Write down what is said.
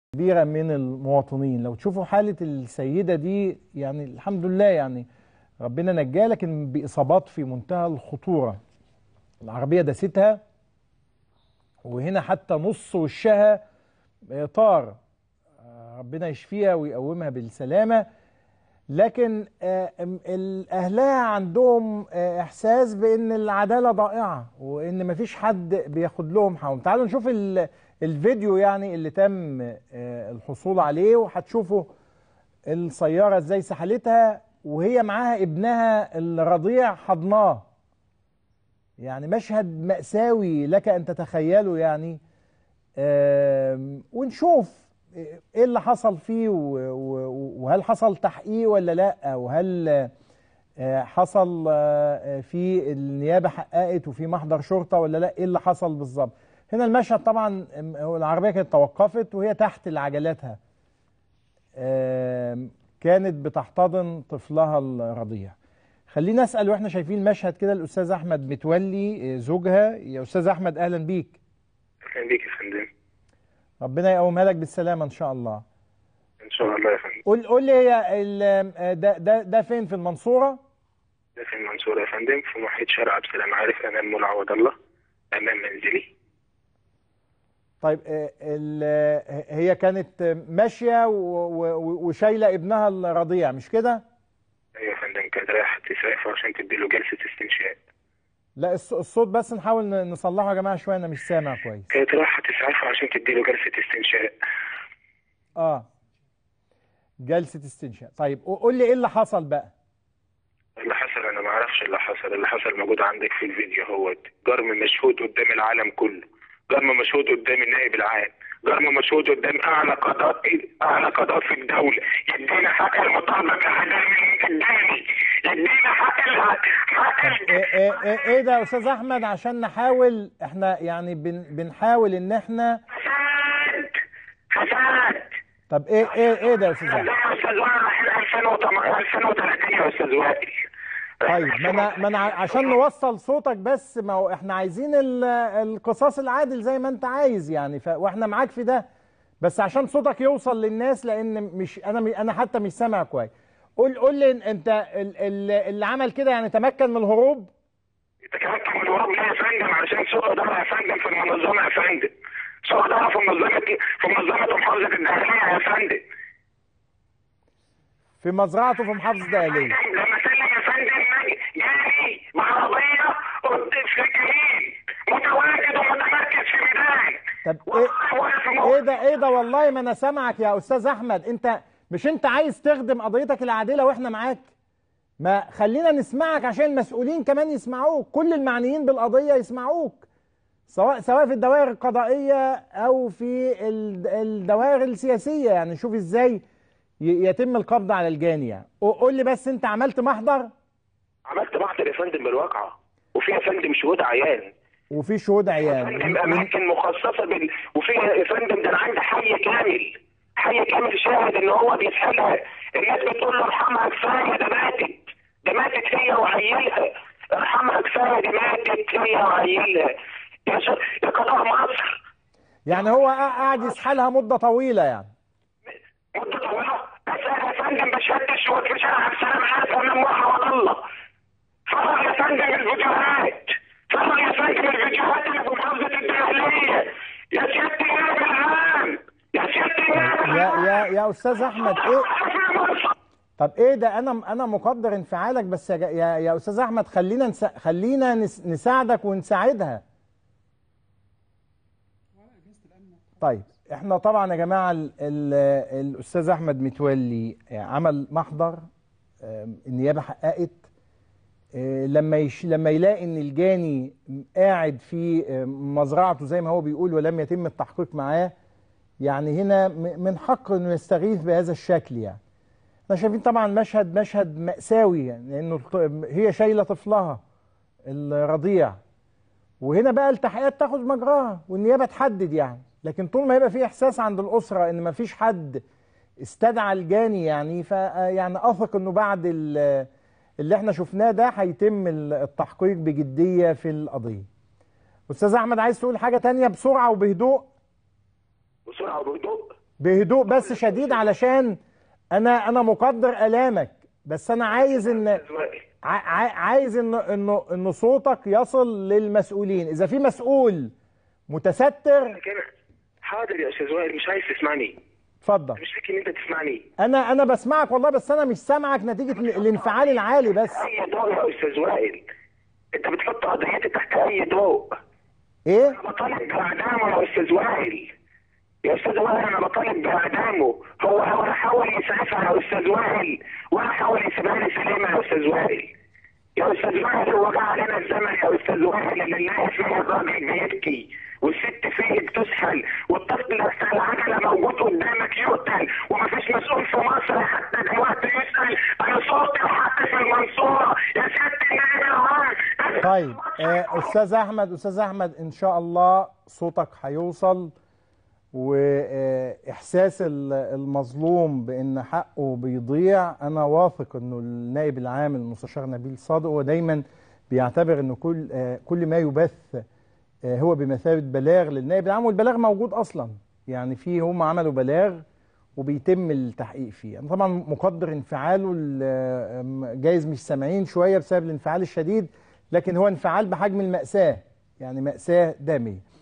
كبيرة من المواطنين لو تشوفوا حالة السيدة دي يعني الحمد لله يعني ربنا نجاه لكن بإصابات في منتهى الخطورة العربية داستها وهنا حتى نص وشها طار ربنا يشفيها ويقومها بالسلامة لكن أهلها عندهم إحساس بأن العدالة ضائعة وأن مفيش حد بياخد لهم حقهم تعالوا نشوف الفيديو يعني اللي تم الحصول عليه وهتشوفوا السيارة ازاي سحلتها وهي معاها ابنها الرضيع حضناه يعني مشهد مأساوي لك أن تتخيله يعني ونشوف ايه اللي حصل فيه وهل حصل تحقيق ولا لا وهل حصل في النيابة حققت وفي محضر شرطة ولا لا ايه اللي حصل بالظبط هنا المشهد طبعا العربية كانت توقفت وهي تحت لعجلاتها كانت بتحتضن طفلها الرضيع خلينا اسال واحنا شايفين المشهد كده الاستاذ احمد متولي زوجها يا استاذ احمد اهلا بيك اهلا بيك يا فندم ربنا يقومها لك بالسلامه ان شاء الله ان شاء الله يا فندم قول قول لي هي ده ده ده فين في المنصوره ده في المنصوره يا فندم في محيط شارع عبد السلام عارف امام مول عوض الله امام منزلي طيب هي كانت ماشيه وشايله ابنها الرضيع مش كده؟ ايوه يا فندم كانت رايحه تسعفه عشان تدي له جلسه استنشاق لا الصوت بس نحاول نصلحه يا جماعه شويه انا مش سامع كويس كانت رايحه تسعفه عشان تدي له جلسه استنشاق اه جلسه استنشاق طيب قول لي ايه اللي حصل بقى؟ اللي حصل انا ما اعرفش اللي حصل اللي حصل موجود عندك في الفيديو هو جرم مشهود قدام العالم كله جرم مشهود قدام النائب العام جرم مشهود قدام اعلى قضاء اعلى قضاء في الدوله يدينا حق المطالبه كعدالة قدامي يدينا حق حق ايه, إيه, إيه, ايه ده يا استاذ احمد عشان نحاول احنا يعني بن بنحاول ان احنا فساد فساد طب ايه ايه ايه ده يا استاذ احمد؟ يا استاذ وائل 2030 يا استاذ وائل طيب ما انا ما انا عشان نوصل صوتك بس ما هو احنا عايزين القصاص العادل زي ما انت عايز يعني ف... واحنا معاك في ده بس عشان صوتك يوصل للناس لان مش انا انا حتى مش سامع كويس قول قول لي انت اللي عمل كده يعني تمكن من الهروب تمكن من الهروب ليه يا فندم عشان سوء اداره يا فندم في المنظمه يا فندم سوء اداره في منظمه في منظمه محافظه الداخليه يا فندم في مزرعته في محافظه الدقهليه لما سلم يا فندم جاري بعربيه في الجليل متواجد ومتمركز في ميدان طب ايه ايه ده ايه ده والله ما انا سامعك يا استاذ احمد انت مش انت عايز تخدم قضيتك العادله واحنا معاك ما خلينا نسمعك عشان المسؤولين كمان يسمعوك كل المعنيين بالقضيه يسمعوك سواء سواء في الدوائر القضائيه او في الدوائر السياسيه يعني شوف ازاي يتم القبض على الجاني يعني قول لي بس انت عملت محضر عملت محضر يا فندم بالواقعه وفي يا فندم شهود عيان وفي شهود عيان فندم اماكن مخصصه بال... وفي يا فندم ده انا عندي حي كامل حي كامل شاهد ان هو بيسحلها الناس بتقول له ارحمها كفايه ده ماتت ده ماتت هي وعيالها ارحمها كفايه ده ماتت هي وعيالها يا ش... يا قضاء مصر يعني هو قاعد يسحلها مده طويله يعني مده طويله بس انا يا فندم بشهاده الشهود في شارع عبد السلام عارف امام وحي الله فرغ يا فندم الفيديوهات فرغ يا فندم الفيديوهات اللي في محافظه الداخليه يا سياده النائب العام يا سياده النائب يا يا يا استاذ احمد ايه طب ايه ده انا انا مقدر انفعالك بس يا يا, يا استاذ احمد خلينا نسا خلينا نس نساعدك ونساعدها طيب احنا طبعا يا جماعه ال ال الاستاذ احمد متولي عمل محضر النيابه حققت لما يش لما يلاقي ان الجاني قاعد في مزرعته زي ما هو بيقول ولم يتم التحقيق معاه يعني هنا من حقه انه يستغيث بهذا الشكل يعني احنا شايفين طبعا مشهد مشهد مأساوي يعني لانه هي شايله طفلها الرضيع وهنا بقى التحقيقات تاخد مجراها والنيابه تحدد يعني لكن طول ما يبقى في احساس عند الاسره ان ما فيش حد استدعى الجاني يعني فيعني اثق انه بعد اللي احنا شفناه ده هيتم التحقيق بجديه في القضيه. استاذ احمد عايز تقول حاجه تانية بسرعه وبهدوء؟ بسرعه وبهدوء بهدوء بس شديد علشان انا انا مقدر الامك بس انا عايز ان أستاذ وائل ع- ع- عايز ان انه ان صوتك يصل للمسؤولين اذا في مسؤول متستر كان حاضر يا استاذ وائل مش عايز تسمعني اتفضل مش فاكر ان انت تسمعني انا انا بسمعك والله بس انا مش سامعك نتيجه ال- الانفعال العالي بس اي ضوء يا استاذ وائل انت بتحط قضيتي تحت اي ضوء ايه انا بطالب باعدامه يا استاذ وائل يا استاذ وائل انا بطالب باعدامه هو هو حاول يسعفها يا استاذ وائل ولا حاول يسيبها لي سليمه يا استاذ وائل يا استاذ وائل هو جه علينا الزمن يا استاذ وائل اللي نلاقي فيه الراجل بيبكي والست فيه بتسحل والطفل بتاع العجله موجود قدامك يقتل ومفيش مسؤول في مصر حتى دلوقتي يسال انا صوتي لحد في المنصوره يا ست النبي العام طيب آه، استاذ احمد استاذ احمد ان شاء الله صوتك هيوصل واحساس ال- المظلوم بان حقه بيضيع انا واثق انه النائب العام المستشار نبيل صادق هو دايما بيعتبر انه كل آه، كل ما يبث آه، هو بمثابه بلاغ للنائب العام والبلاغ موجود اصلا يعني في هم عملوا بلاغ وبيتم التحقيق فيه انا طبعا مقدر انفعاله ال- جايز مش سامعين شويه بسبب الانفعال الشديد لكن هو انفعال بحجم المأساة يعني مأساة دامية